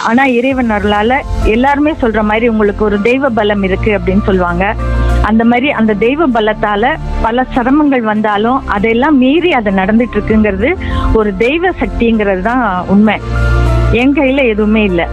ஆனா இறைவன் அருளால எல்லாருமே சொல்ற மாதிரி உங்களுக்கு ஒரு தெய்வ பலம் இருக்கு அப்படின்னு சொல்லுவாங்க அந்த மாதிரி அந்த தெய்வ பலத்தால பல சிரமங்கள் வந்தாலும் அதையெல்லாம் மீறி அது நடந்துட்டு இருக்குங்கிறது ஒரு தெய்வ சக்திங்கிறது தான் உண்மை என் கையில எதுவுமே இல்லை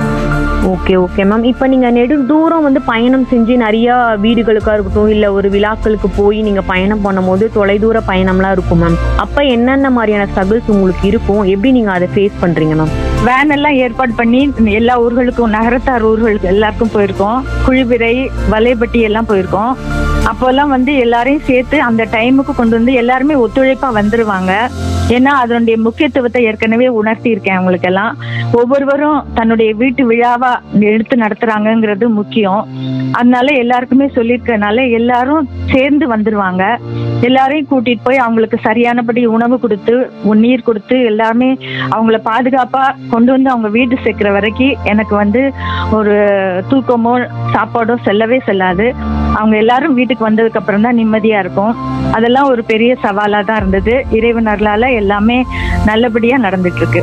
ஓகே ஓகே மேம் இப்போ நீங்க நெடு தூரம் வந்து பயணம் செஞ்சு நிறைய வீடுகளுக்கா இருக்கட்டும் இல்ல ஒரு விழாக்களுக்கு போய் நீங்க பயணம் பண்ணும்போது தொலைதூர பயணம்லாம் இருக்கும் மேம் அப்ப என்னென்ன மாதிரியான ஸ்ட்ரகிள்ஸ் உங்களுக்கு இருக்கும் எப்படி நீங்க அதை ஃபேஸ் பண்றீங்க மேம் வேன் எல்லாம் ஏற்பாடு பண்ணி எல்லா ஊர்களுக்கும் நகரத்தார் ஊர்களுக்கு எல்லாருக்கும் போயிருக்கோம் குழிபிறை வலைப்பட்டி எல்லாம் போயிருக்கோம் அப்போல்லாம் வந்து எல்லாரையும் சேர்த்து அந்த டைமுக்கு கொண்டு வந்து எல்லாருமே ஒத்துழைப்பா வந்துருவாங்க ஏன்னா அதனுடைய முக்கியத்துவத்தை ஏற்கனவே உணர்த்தி இருக்கேன் அவங்களுக்கு எல்லாம் ஒவ்வொருவரும் தன்னுடைய வீட்டு விழாவா எடுத்து நடத்துறாங்கங்கிறது முக்கியம் அதனால எல்லாருக்குமே சொல்லியிருக்கனால எல்லாரும் சேர்ந்து வந்துருவாங்க எல்லாரையும் கூட்டிட்டு போய் அவங்களுக்கு சரியானபடி உணவு கொடுத்து நீர் கொடுத்து எல்லாமே அவங்கள பாதுகாப்பா கொண்டு வந்து அவங்க வீடு சேர்க்கிற வரைக்கும் எனக்கு வந்து ஒரு தூக்கமோ சாப்பாடோ செல்லவே செல்லாது அவங்க எல்லாரும் வீட்டுக்கு வந்ததுக்கு அப்புறம் தான் நிம்மதியா இருக்கும் அதெல்லாம் ஒரு பெரிய சவாலா தான் இருந்தது இறைவன் அருளால எல்லாமே நல்லபடியா நடந்துட்டு இருக்கு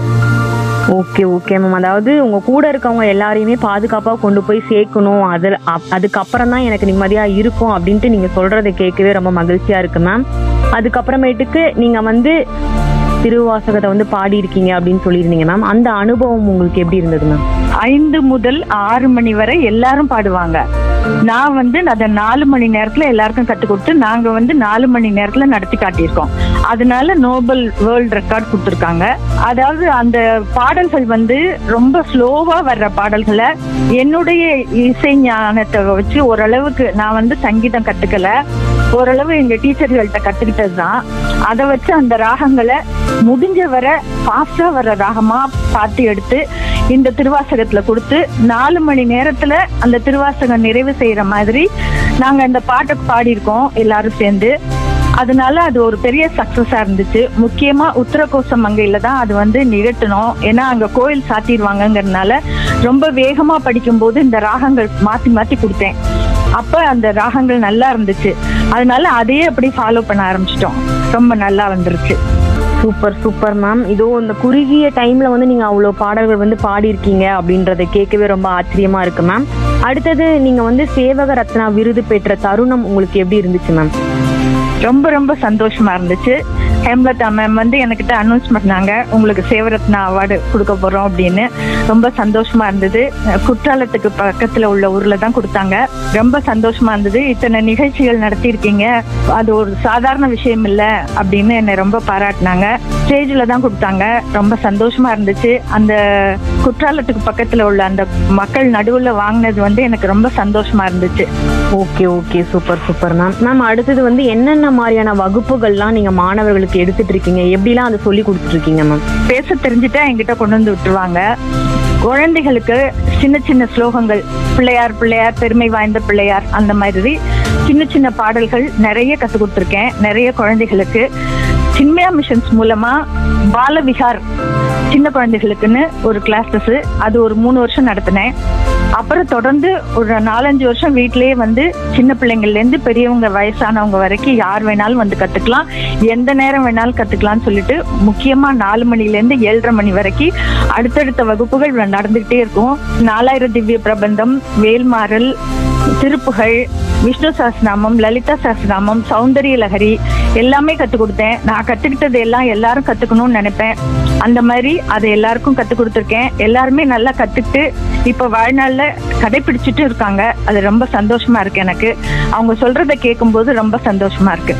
ஓகே ஓகே மேம் அதாவது உங்க கூட இருக்கவங்க எல்லாரையுமே பாதுகாப்பா கொண்டு போய் சேர்க்கணும் அது அப்- அதுக்கப்புறம் தான் எனக்கு நிம்மதியா இருக்கும் அப்படின்ட்டு நீங்க சொல்றதை கேட்கவே ரொம்ப மகிழ்ச்சியா இருக்கு மேம் அதுக்கப்புறமேட்டுக்கு நீங்க வந்து திருவாசகத்தை வந்து பாடி இருக்கீங்க அப்படின்னு சொல்லியிருந்தீங்க மேம் அந்த அனுபவம் உங்களுக்கு எப்படி இருந்தது மேம் ஐந்து முதல் ஆறு மணி வரை எல்லாரும் பாடுவாங்க நான் வந்து அதை நாலு மணி நேரத்துல எல்லாருக்கும் கத்து கொடுத்து நாங்க வந்து நாலு மணி நேரத்துல நடத்தி காட்டியிருக்கோம் அதனால நோபல் வேர்ல்ட் ரெக்கார்ட் கொடுத்துருக்காங்க அதாவது அந்த பாடல்கள் வந்து ரொம்ப ஸ்லோவா வர்ற பாடல்களை என்னுடைய இசை ஞானத்தை வச்சு ஓரளவுக்கு நான் வந்து சங்கீதம் கத்துக்கல ஓரளவு எங்க டீச்சர்கள்ட்ட கத்துக்கிட்டது தான் அதை வச்சு அந்த ராகங்களை முடிஞ்ச வர ஃபாஸ்டா வர ராகமா பார்த்து எடுத்து இந்த திருவாசகத்துல கொடுத்து நாலு மணி நேரத்துல அந்த திருவாசகம் நிறைவு செய்யற மாதிரி நாங்க அந்த பாட்டை பாடியிருக்கோம் எல்லாரும் சேர்ந்து அதனால அது ஒரு பெரிய சக்சஸா இருந்துச்சு முக்கியமா உத்தரகோச மங்கையில தான் அது வந்து நிகட்டணும் ஏன்னா அங்க கோயில் சாத்திடுவாங்கங்கறதுனால ரொம்ப வேகமா படிக்கும்போது இந்த ராகங்கள் மாத்தி மாத்தி கொடுத்தேன் அப்ப அந்த ராகங்கள் நல்லா இருந்துச்சு அதனால அதையே அப்படி ஃபாலோ பண்ண ஆரம்பிச்சிட்டோம் ரொம்ப நல்லா வந்துருச்சு சூப்பர் சூப்பர் மேம் இதோ இந்த குறுகிய டைம்ல வந்து நீங்க அவ்வளோ பாடல்கள் வந்து பாடியிருக்கீங்க அப்படின்றத கேட்கவே ரொம்ப ஆச்சரியமா இருக்கு மேம் அடுத்தது நீங்க வந்து சேவக ரத்னா விருது பெற்ற தருணம் உங்களுக்கு எப்படி இருந்துச்சு மேம் ரொம்ப ரொம்ப சந்தோஷமா இருந்துச்சு ஹேம்லதா மேம் வந்து என்கிட்ட அனௌன்ஸ் பண்ணாங்க உங்களுக்கு சேவரத்னா அவார்டு கொடுக்க போறோம் அப்படின்னு ரொம்ப சந்தோஷமா இருந்தது அஹ் குற்றாலத்துக்கு பக்கத்துல உள்ள ஊர்ல தான் கொடுத்தாங்க ரொம்ப சந்தோஷமா இருந்தது இத்தனை நிகழ்ச்சிகள் நடத்தியிருக்கீங்க அது ஒரு சாதாரண விஷயம் இல்ல அப்படின்னு என்னை ரொம்ப பாராட்டினாங்க ஸ்டேஜ்ல தான் கொடுத்தாங்க ரொம்ப சந்தோஷமா இருந்துச்சு அந்த குற்றாலத்துக்கு பக்கத்துல உள்ள அந்த மக்கள் நடுவுல வாங்கினது வந்து எனக்கு ரொம்ப சந்தோஷமா இருந்துச்சு okay okay super super ma'am ma'am அடுத்தது வந்து என்னென்ன மாதிரியான வகுப்புகள்லாம் நீங்க மாணவர்களுக்கு எடுத்துட்டு இருக்கீங்க எப்படிலாம் அதை சொல்லி கொடுத்துட்டு இருக்கீங்க மேம் பேச தெரிஞ்சுட்டா என்கிட்ட கொண்டு வந்து விட்டுருவாங்க குழந்தைகளுக்கு சின்ன சின்ன ஸ்லோகங்கள் பிள்ளையார் பிள்ளையார் பெருமை வாய்ந்த பிள்ளையார் அந்த மாதிரி சின்ன சின்ன பாடல்கள் நிறைய கத்து கொடுத்துருக்கேன் நிறைய குழந்தைகளுக்கு சின்மயா மிஷன்ஸ் மூலமா பாலவிகார் சின்ன குழந்தைகளுக்குன்னு ஒரு கிளாஸஸ் அது ஒரு மூணு வருஷம் நடத்தினேன் அப்புறம் தொடர்ந்து ஒரு நாலஞ்சு வருஷம் வீட்டிலேயே வந்து சின்ன பிள்ளைங்கள்ல இருந்து பெரியவங்க வயசானவங்க வரைக்கும் யார் வேணாலும் வந்து கத்துக்கலாம் எந்த நேரம் வேணாலும் கத்துக்கலாம்னு சொல்லிட்டு முக்கியமா நாலு மணில இருந்து ஏழரை மணி வரைக்கும் அடுத்தடுத்த வகுப்புகள் நடந்துகிட்டே இருக்கும் நாலாயிரம் திவ்ய பிரபந்தம் வேல்மாறல் திருப்புகள் விஷ்ணு சஹஸ்ரநாமம் லலிதா சஹஸ்ரநாமம் சௌந்தரிய லஹரி எல்லாமே கத்து கொடுத்தேன் நான் கத்துக்கிட்டது எல்லாம் எல்லாரும் கத்துக்கணும்னு நினைப்பேன் அந்த மாதிரி அதை எல்லாருக்கும் கத்து கொடுத்துருக்கேன் எல்லாருமே நல்லா கத்துக்கிட்டு இப்ப வாழ்நாள்ல கடைபிடிச்சிட்டு இருக்காங்க அது ரொம்ப சந்தோஷமா இருக்கு எனக்கு அவங்க சொல்றதை கேட்கும்போது ரொம்ப சந்தோஷமா இருக்கு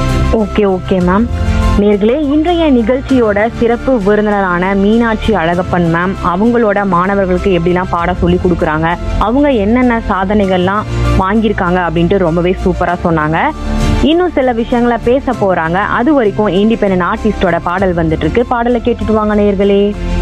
ஓகே ஓகே மேம் நேர்களே இன்றைய நிகழ்ச்சியோட சிறப்பு விருந்தினரான மீனாட்சி அழகப்பன் மேம் அவங்களோட மாணவர்களுக்கு எப்படிலாம் பாட சொல்லி கொடுக்குறாங்க அவங்க என்னென்ன சாதனைகள்லாம் வாங்கியிருக்காங்க அப்படின்ட்டு ரொம்பவே சூப்பராக சொன்னாங்க இன்னும் சில விஷயங்களை பேச போறாங்க அது வரைக்கும் இண்டிபெண்டன்ட் ஆர்டிஸ்டோட பாடல் வந்துட்டு இருக்கு பாடலை கேட்டுட்டு வாங்க நேர்களே